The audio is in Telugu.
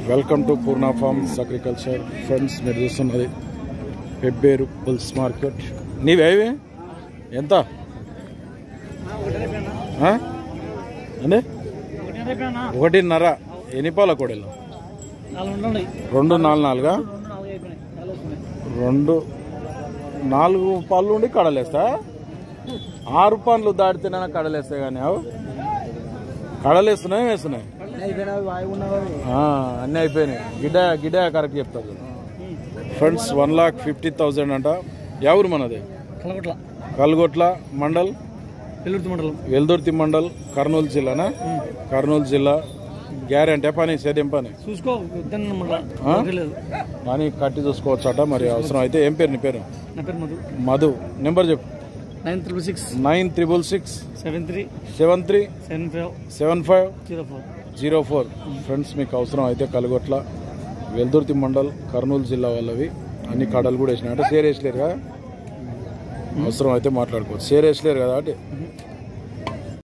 Welcome to Purna farms agriculture friends మీరు చూస్తున్నది పెబ్బేరు పుల్స్ మార్కెట్ నీవేవి ఎంత ఆ? అంటే ఒకటిన్నర ఎన్ని పాల కోడలు రెండు నాలుగు నాలుగా రెండు నాలుగు పళ్ళు ఉండి కడలేస్తా ఆరు పనులు దాటితేనే కడలేస్తాయి కానీ అవు కడలేస్తున్నాయి వేస్తున్నాయి ఆ, అన్నీ అయిపోయినాయి గిడ్డ గిడ్డ కరెక్ట్ చెప్తారు friends one lakh fifty thousand అంట ఎవరు మనది కలగట్ల కల్గొట్ల మండల్ పెళ్ళుర్తి మండలం వెల్దుర్తి మండల్ కర్నూలు జిల్లానా కర్నూలు జిల్లా గ్యారెంటీ పని సేద్యం పని చూసుకో వద్దన్న మళ్ళా ఆ? లేదు కానీ కట్టి చూసుకోవచ్చట మరి అవసరం అయితే ఏం పేరు నీ పేరు నా పేరు మధు మధు నెంబర్ చెప్పు nine triple six nine triple six seven three seven three seven five seven five zero four zero four friends మీకు అవసరం అయితే కలుగొట్ల వెల్దుర్తి మండల్ కర్నూలు జిల్లా వాళ్ళవి అన్ని కడలు కూడా వేసినాయి అంటే షేర్ వేసలేరు కదా అవసరం అయితే మాట్లాడుకోవచ్చు షేర్ వేసలేరు కదా అంటే